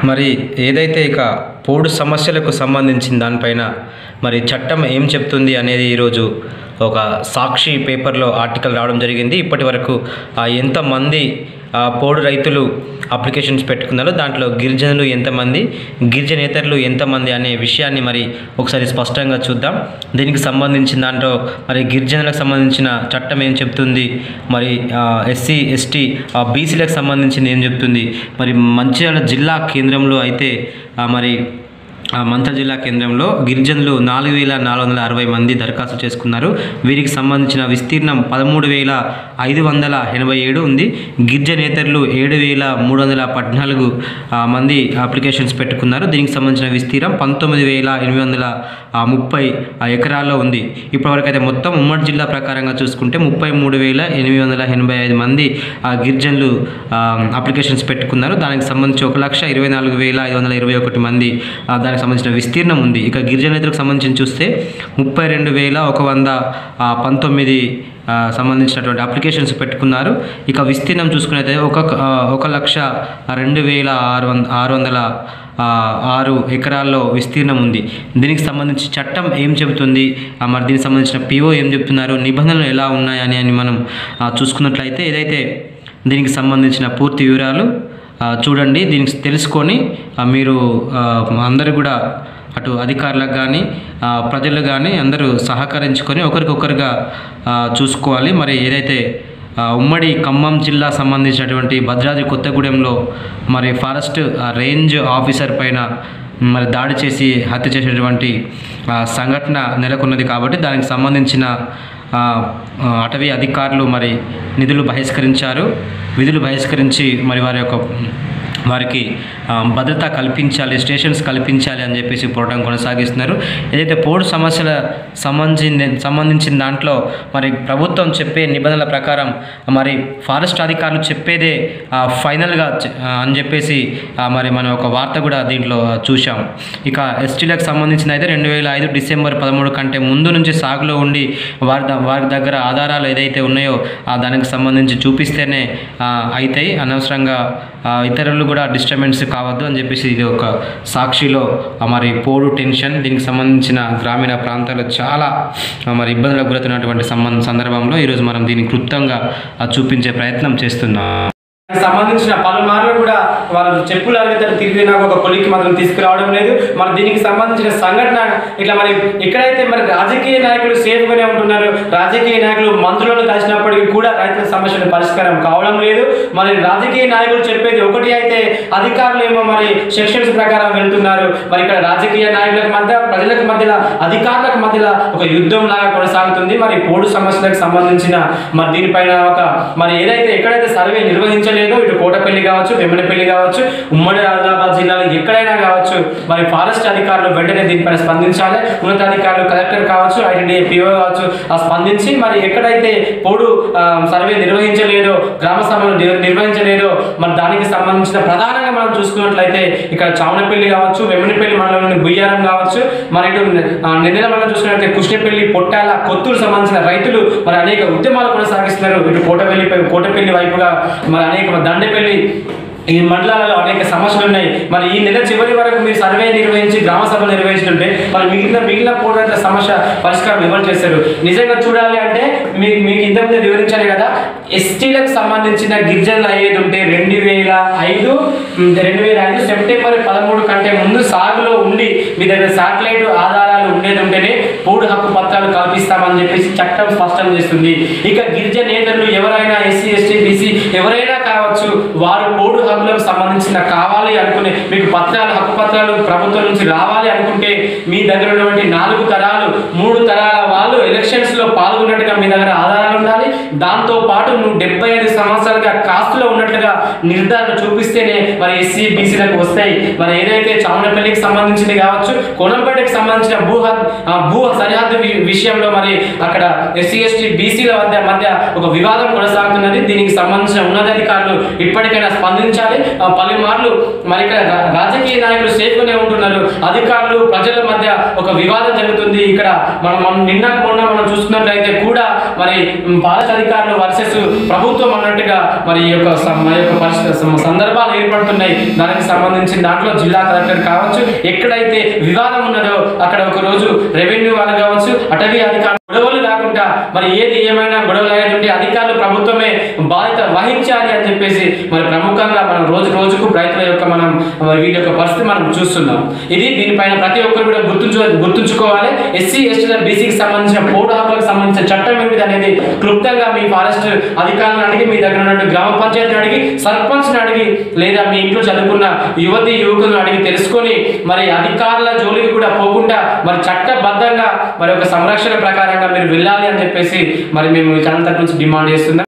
మరి ఏదైతే ఇక పోడు సమస్యలకు సంబంధించిన దానిపైన మరి చట్టం ఏం చెప్తుంది అనేది ఈరోజు ఒక సాక్షి పేపర్లో ఆర్టికల్ రావడం జరిగింది ఇప్పటి వరకు ఆ, ఎంతమంది ఆ, పోడు రైతులు అప్లికేషన్స్ పెట్టుకున్నారో దాంట్లో గిరిజనులు ఎంతమంది గిరిజనేతరులు ఎంతమంది అనే విషయాన్ని మరి ఒకసారి స్పష్టంగా చూద్దాం దీనికి సంబంధించిన దాంట్లో మరి గిరిజనులకు సంబంధించిన చట్టం ఏం చెప్తుంది మరి ఎస్సీ ఎస్టీ బీసీలకు సంబంధించింది ఏం చెప్తుంది మరి మంచిర్యాల జిల్లా కేంద్రంలో అయితే ఆ, మరి ఆ మంత్ర జిల్లా కేంద్రంలో గిరిజనులు నాలుగు వేల నాలుగు వందల అరవై మంది దరఖాస్తు చేసుకున్నారు వీరికి సంబంధించిన విస్తీర్ణం పదమూడు వేల ఐదు వందల ఎనభై ఏడు ఉంది గిరిజనేతరులు ఏడు వేల మూడు వందల పద్నాలుగు ఆ, మంది అప్లికేషన్స్ పెట్టుకున్నారు దీనికి సంబంధించిన విస్తీర్ణం పంతొమ్మిది వేల ఎనిమిది వందల ఆ, ముప్పై ఆ, ఎకరాల్లో ఉంది ఇప్పటివరకు అయితే మొత్తం ఉమ్మడి జిల్లా ప్రకారంగా చూసుకుంటే ముప్పై మూడు వేల ఎనిమిది వందల ఎనభై ఐదు మంది ఆ, గిరిజనులు ఆ, అప్లికేషన్స్ పెట్టుకున్నారు దానికి సంబంధించి ఒక లక్ష ఇరవై నాలుగు వేల ఐదు వందల ఇరవై ఒకటి మంది ఆ, దానికి సంబంధించిన విస్తీర్ణం ఉంది ఇక గిరిజనేతలకు సంబంధించి చూస్తే ముప్పై రెండు వేల ఒక వంద ఆ, పంతొమ్మిది ఆ, సంబంధించినటువంటి అప్లికేషన్స్ పెట్టుకున్నారు ఇక విస్తీర్ణం చూసుకున్నట్లయితే ఒక ఆ, ఒక లక్ష రెండు వేల ఆరు వంద ఆరు వందల ఆ, ఆరు ఎకరాల్లో విస్తీర్ణం ఉంది దీనికి సంబంధించి చట్టం ఏం చెబుతుంది ఆ, మరి దీనికి సంబంధించిన పిఓ ఏం చెప్తున్నారు నిబంధనలు ఎలా ఉన్నాయని అని మనం ఆ, చూసుకున్నట్లయితే ఏదైతే దీనికి సంబంధించిన పూర్తి వివరాలు ఆ, చూడండి దీనికి తెలుసుకొని ఆ, మీరు ఆ, అందరూ కూడా అటు అధికారులకు కానీ ప్రజలు కానీ అందరూ సహకరించుకొని ఒకరికొకరుగా ఆ, చూసుకోవాలి మరి ఏదైతే ఆ, ఉమ్మడి ఖమ్మం జిల్లా సంబంధించినటువంటి భద్రాద్రి కొత్తగూడెంలో మరి ఫారెస్ట్ ఆ, రేంజ్ ఆఫీసర్ పైన మరి దాడి చేసి హత్య చేసినటువంటి ఆ, సంఘటన నెలకొన్నది కాబట్టి దానికి సంబంధించిన ఆ, ఆ, అటవీ అధికారులు మరి నిధులు బహిష్కరించారు విధులు బహిష్కరించి మరి వారి యొక్క వారికి ఆ, భద్రత కల్పించాలి స్టేషన్స్ కల్పించాలి అని చెప్పేసి పోరాటం కొనసాగిస్తున్నారు ఏదైతే పోడు సమస్యల సంబంధించిన సంబంధించిన దాంట్లో మరి ప్రభుత్వం చెప్పే నిబంధనల ప్రకారం మరి ఫారెస్ట్ అధికారులు చెప్పేదే ఆ, ఫైనల్గా చె- ఆ, అని చెప్పేసి ఆ, మరి మనం ఒక వార్త కూడా దీంట్లో చూసాం ఇక ఎస్టీలకు సంబంధించిన అయితే రెండు వేల ఐదు డిసెంబర్ పదమూడు కంటే ముందు నుంచి సాగులో ఉండి వారి ద- వారి దగ్గర ఆధారాలు ఏదైతే ఉన్నాయో ఆ దానికి సంబంధించి చూపిస్తేనే ఆ, అవుతాయి అనవసరంగా ఆ, ఇతరులు కూడా డిస్టర్బెన్స్ కావద్దు అని చెప్పేసి ఇది ఒక సాక్షిలో ఆ, మరి పోడు టెన్షన్ దీనికి సంబంధించిన గ్రామీణ ప్రాంతాల్లో చాలా ఆ, మరి ఇబ్బందులకు గురవుతున్నటువంటి సంబంధ సందర్భంలో ఈరోజు మనం దీన్ని క్లుప్తంగా ఆ, చూపించే ప్రయత్నం చేస్తున్నాం దానికి సంబంధించిన పలుమార్లు కూడా వాళ్ళు చెప్పులు అడిగితే తిరిగి నాకు ఒక కొలికి మాత్రం తీసుకురావడం లేదు మరి దీనికి సంబంధించిన సంఘటన ఇట్లా మరి ఎక్కడైతే మరి రాజకీయ నాయకులు సేఫ్గానే ఉంటున్నారు రాజకీయ నాయకులు మంత్రులను కలిసినప్పటికీ కూడా రైతుల సమస్యలు పరిష్కారం కావడం లేదు మరి రాజకీయ నాయకులు చెప్పేది ఒకటి అయితే అధికారులు ఏమో మరి సెక్షన్స్ ప్రకారం వెళ్తున్నారు మరి ఇక్కడ రాజకీయ నాయకులకు మధ్య ప్రజలకు మధ్యలో అధికారులకు మధ్యలో ఒక యుద్ధం లాగా కొనసాగుతుంది మరి పోడు సమస్యలకు సంబంధించిన మరి దీనిపైన ఒక మరి ఏదైతే ఎక్కడైతే సర్వే నిర్వహించలేదో ఇటు కోటపల్లి కావచ్చు వెమ్మనపల్లి కావచ్చు ఉమ్మడి ఆదిలాబాద్ జిల్లాలో ఎక్కడైనా కావచ్చు మరి ఫారెస్ట్ అధికారులు వెంటనే దీనిపైన స్పందించాలి ఉన్నతాధికారులు కలెక్టర్ కావచ్చు ఐటీడీఏ పిఓ కావచ్చు ఆ స్పందించి మరి ఎక్కడైతే పోడు ఆ, సర్వే నిర్వహించలేదో గ్రామ సభలు నిర్- నిర్వహించలేదో మరి దానికి సంబంధించిన ప్రధానంగా మనం చూసుకున్నట్లయితే ఇక్కడ చావనపల్లి కావచ్చు వెమ్మనపల్లి మండలంలోని బుయ్యారం కావచ్చు మరి ఇటు ఆ, నిన్నెల మనం చూసుకున్నట్లయితే కృష్ణపల్లి పొట్టాల కొత్తూరు సంబంధించిన రైతులు మరి అనేక ఉద్యమాలు కొనసాగిస్తున్నారు ఇటు కోటపల్లి కోటపల్లి వైపుగా మరి అనేక దండపల్లి ఈ మండలాలలో అనేక సమస్యలు ఉన్నాయి మరి ఈ నెల చివరి వరకు మీరు సర్వే నిర్వహించి గ్రామ సభ నిర్వహించుంటే మరి మిగిలిన మిగిలిన పోరాట సమస్య పరిష్కారం ఎవరు చేస్తారు నిజంగా చూడాలి అంటే మీకు మీకు ఇంతకుముందు వివరించాను కదా ఎస్టీలకు సంబంధించిన గిరిజనులు అయ్యేది ఉంటే రెండు వేల ఐదు ఉమ్, రెండు వేల ఐదు సెప్టెంబర్ పదమూడు కంటే ముందు సాగులో ఉండి మీ దగ్గర శాటిలైట్ ఆధారాలు ఉండేది ఉంటేనే పోడు హక్కు పత్రాలు కల్పిస్తామని చెప్పేసి చట్టం స్పష్టం చేస్తుంది ఇక గిరిజనేతరులు ఎవరైనా ఎస్సీ ఎస్టీ బీసీ ఎవరైనా కావచ్చు వారు పోడు హక్కులకు సంబంధించిన కావాలి అనుకునే మీకు పత్రాలు హక్కు పత్రాలు ప్రభుత్వం నుంచి రావాలి అనుకుంటే మీ దగ్గర ఉన్నటువంటి నాలుగు తరాలు మూడు తరాల వాళ్ళు ఎలక్షన్స్ లో పాల్గొన్నట్టుగా మీ దగ్గర ఆధారాలు ఉండాలి దాంతో పాటు నువ్వు డెబ్బై ఐదు సంవత్సరాలుగా కాస్ట్లో ఉన్నట్లుగా నిర్ధారణ చూపిస్తేనే మరి ఎస్సీ బీసీలకు వస్తాయి మరి ఏదైతే చామనపల్లికి సంబంధించింది కావచ్చు కోనంపేటకి సంబంధించిన భూ హద్- ఆ భూ సరిహద్దు వి- విషయంలో మరి అక్కడ ఎస్సీ ఎస్టీ బీసీల మధ్య మధ్య ఒక వివాదం కొనసాగుతున్నది దీనికి సంబంధించిన ఉన్నతాధికారులు ఇప్పటికైనా స్పందించాలి ఆ, పలుమార్లు మరి ఇక్కడ రా- రాజకీయ నాయకులు సేఫ్గానే ఉంటున్నారు అధికారులు ప్రజల మధ్య ఒక వివాదం జరుగుతుంది ఇక్కడ మనం మనం నిన్న మొన్న మనం చూసుకున్నట్లయితే కూడా మరి మ్, భారత అధికారులు వర్సెస్ ప్రభుత్వం అన్నట్టుగా మరి ఈ యొక్క సం- ఈ యొక్క పరిస్థితి సం- సందర్భాలు ఏర్పడుతున్నాయి దానికి సంబంధించిన దాంట్లో జిల్లా కలెక్టర్ కావచ్చు ఎక్కడైతే వివాదం ఉన్నదో అక్కడ ఒక రోజు రెవెన్యూ వాళ్ళు కావచ్చు అటవీ అధికారులు గొడవలు కాకుండా మరి ఏది ఏమైనా గొడవలు అనేది ఉంటే అధికారులు ప్రభుత్వమే బాధ్యత వహించాలి అని చెప్పేసి మరి ప్రముఖంగా మనం రోజు రోజుకు రైతుల యొక్క మనం మరి వీటి యొక్క పరిస్థితి మనం చూస్తున్నాం ఇది దీనిపైన ప్రతి ఒక్కరు కూడా గుర్తుంచు గుర్తుంచుకోవాలి ఎస్సీ ఎస్టీ బీసీకి సంబంధించిన పోటు హక్కులకు సంబంధించిన చట్టం ఏంటిది అనేది క్లుప్తంగా మీ ఫారెస్ట్ అధికారులను అడిగి మీ దగ్గర ఉన్నటువంటి గ్రామ పంచాయతీని అడిగి సర్పంచ్ని అడిగి లేదా మీ ఇంట్లో చదువుకున్న యువతి యువకులను అడిగి తెలుసుకొని మరి అధికారుల జోలికి కూడా పోకుండా మరి చట్టబద్ధంగా మరి ఒక సంరక్షణ ప్రకారంగా మీరు వెళ్ళాలి అని చెప్పేసి మరి మేము ఈ ఛానల్ తరపు నుంచి డిమాండ్ చేస్తున్నాం